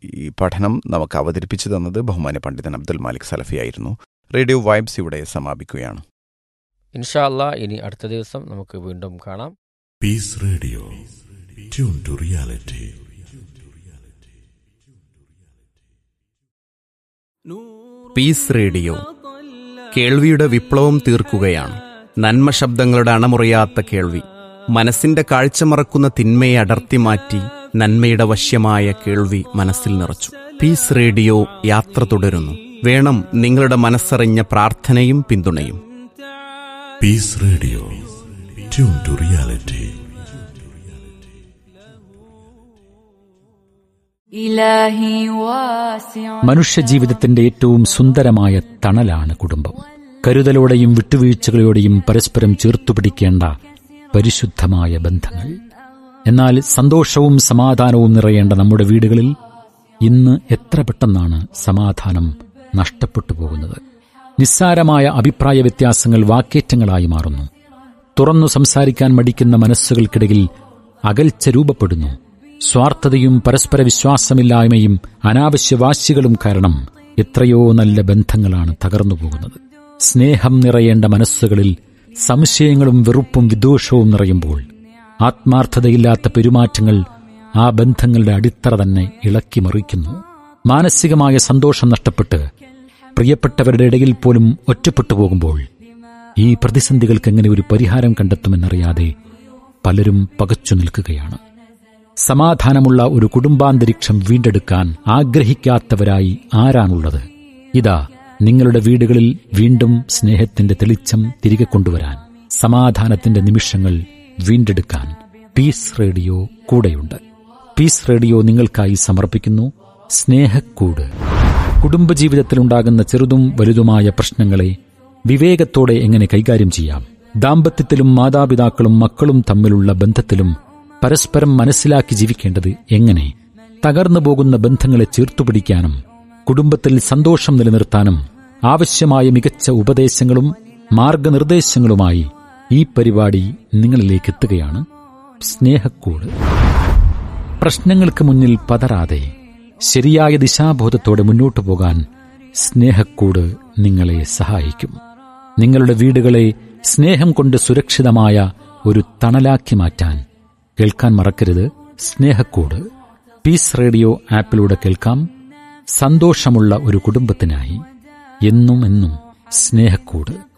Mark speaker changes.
Speaker 1: ഈ പഠനം നമുക്ക് അവതരിപ്പിച്ചു തന്നത് ബഹുമാന്യ പണ്ഡിതൻ അബ്ദുൽ മാലിക് സലഫിയായിരുന്നു റേഡിയോ വൈബ്സ് ഇവിടെ സമാപിക്കുകയാണ്
Speaker 2: ഇൻഷാ അല്ലാ ഇനി അടുത്ത ദിവസം നമുക്ക് വീണ്ടും കാണാം
Speaker 3: Peace Radio. Tune to reality.
Speaker 4: Peace Radio കേൾവിയുടെ വിപ്ലവം തീർക്കുകയാണ് നന്മ ശബ്ദങ്ങളുടെ അണമുറിയാത്ത കേൾവി മനസ്സിന്റെ കാഴ്ച മറക്കുന്ന തിന്മയെ അടർത്തി മാറ്റി നന്മയുടെ വശ്യമായ കേൾവി മനസ്സിൽ നിറച്ചു പീസ് റേഡിയോ യാത്ര തുടരുന്നു വേണം നിങ്ങളുടെ മനസ്സറിഞ്ഞ പ്രാർത്ഥനയും പിന്തുണയും
Speaker 3: Peace Radio. Tune to reality.
Speaker 5: إلهي واسع
Speaker 6: മനുഷ്യജീവിതത്തിന്റെ ഏറ്റവും സുന്ദരമായ തണലാണ് കുടുംബം കരുതലോടെയും വിട്ടുവീഴ്ചകളോടെയും പരസ്പരം ചേർത്തുപിടിക്കേണ്ട പരിശുദ്ധമായ ബന്ധങ്ങൾ എന്നാൽ സന്തോഷവും സമാധാനവും നിറയേണ്ട നമ്മുടെ വീടുകളിൽ ഇന്ന് എത്ര പെട്ടെന്നാണ് സമാധാനം നഷ്ടപ്പെട്ടു പോകുന്നത് നിസ്സാരമായ അഭിപ്രായ വ്യത്യാസങ്ങൾ വാക്കേറ്റങ്ങളായി മാറുന്നു തുറന്നു സംസാരിക്കാൻ മടിക്കുന്ന മനസ്സുകൾക്കിടയിൽ അകൽച്ച രൂപപ്പെടുന്നു സ്വാർത്ഥതയും പരസ്പര വിശ്വാസമില്ലായ്മയും അനാവശ്യ വാശികളും കാരണം എത്രയോ നല്ല ബന്ധങ്ങളാണ് തകർന്നു പോകുന്നത് സ്നേഹം നിറയേണ്ട മനസ്സുകളിൽ സംശയങ്ങളും വെറുപ്പും വിദ്വേഷവും നിറയുമ്പോൾ ആത്മാർത്ഥതയില്ലാത്ത പെരുമാറ്റങ്ങൾ ആ ബന്ധങ്ങളുടെ അടിത്തറ തന്നെ ഇളക്കി മറിക്കുന്നു മാനസികമായ സന്തോഷം നഷ്ടപ്പെട്ട് പ്രിയപ്പെട്ടവരുടെ ഇടയിൽ പോലും ഒറ്റപ്പെട്ടു പോകുമ്പോൾ ഈ പ്രതിസന്ധികൾക്ക് എങ്ങനെ ഒരു പരിഹാരം കണ്ടെത്തുമെന്നറിയാതെ പലരും പകച്ചു നിൽക്കുകയാണ് സമാധാനമുള്ള ഒരു കുടുംബാന്തരീക്ഷം വീണ്ടെടുക്കാൻ ആഗ്രഹിക്കാത്തവരായി ആരാണുള്ളത് ഇതാ നിങ്ങളുടെ വീടുകളിൽ വീണ്ടും സ്നേഹത്തിന്റെ തെളിച്ചം തിരികെ കൊണ്ടുവരാൻ സമാധാനത്തിന്റെ നിമിഷങ്ങൾ വീണ്ടെടുക്കാൻ പീസ് റേഡിയോ കൂടെയുണ്ട് പീസ് റേഡിയോ നിങ്ങൾക്കായി സമർപ്പിക്കുന്നു സ്നേഹക്കൂട് കുടുംബജീവിതത്തിലുണ്ടാകുന്ന ചെറുതും വലുതുമായ പ്രശ്നങ്ങളെ വിവേകത്തോടെ എങ്ങനെ കൈകാര്യം ചെയ്യാം ദാമ്പത്യത്തിലും മാതാപിതാക്കളും മക്കളും തമ്മിലുള്ള ബന്ധത്തിലും പരസ്പരം മനസ്സിലാക്കി ജീവിക്കേണ്ടത് എങ്ങനെ തകർന്നു പോകുന്ന ബന്ധങ്ങളെ ചേർത്തുപിടിക്കാനും കുടുംബത്തിൽ സന്തോഷം നിലനിർത്താനും ആവശ്യമായ മികച്ച ഉപദേശങ്ങളും മാർഗനിർദ്ദേശങ്ങളുമായി ഈ പരിപാടി നിങ്ങളിലേക്ക് എത്തുകയാണ് സ്നേഹക്കൂട് പ്രശ്നങ്ങൾക്ക് മുന്നിൽ പതറാതെ ശരിയായ ദിശാബോധത്തോടെ മുന്നോട്ടു പോകാൻ സ്നേഹക്കൂട് നിങ്ങളെ സഹായിക്കും നിങ്ങളുടെ വീടുകളെ സ്നേഹം കൊണ്ട് സുരക്ഷിതമായ ഒരു തണലാക്കി മാറ്റാൻ കേൾക്കാൻ മറക്കരുത് സ്നേഹക്കൂട് പീസ് റേഡിയോ ആപ്പിലൂടെ കേൾക്കാം സന്തോഷമുള്ള ഒരു കുടുംബത്തിനായി എന്നും എന്നും സ്നേഹക്കൂട്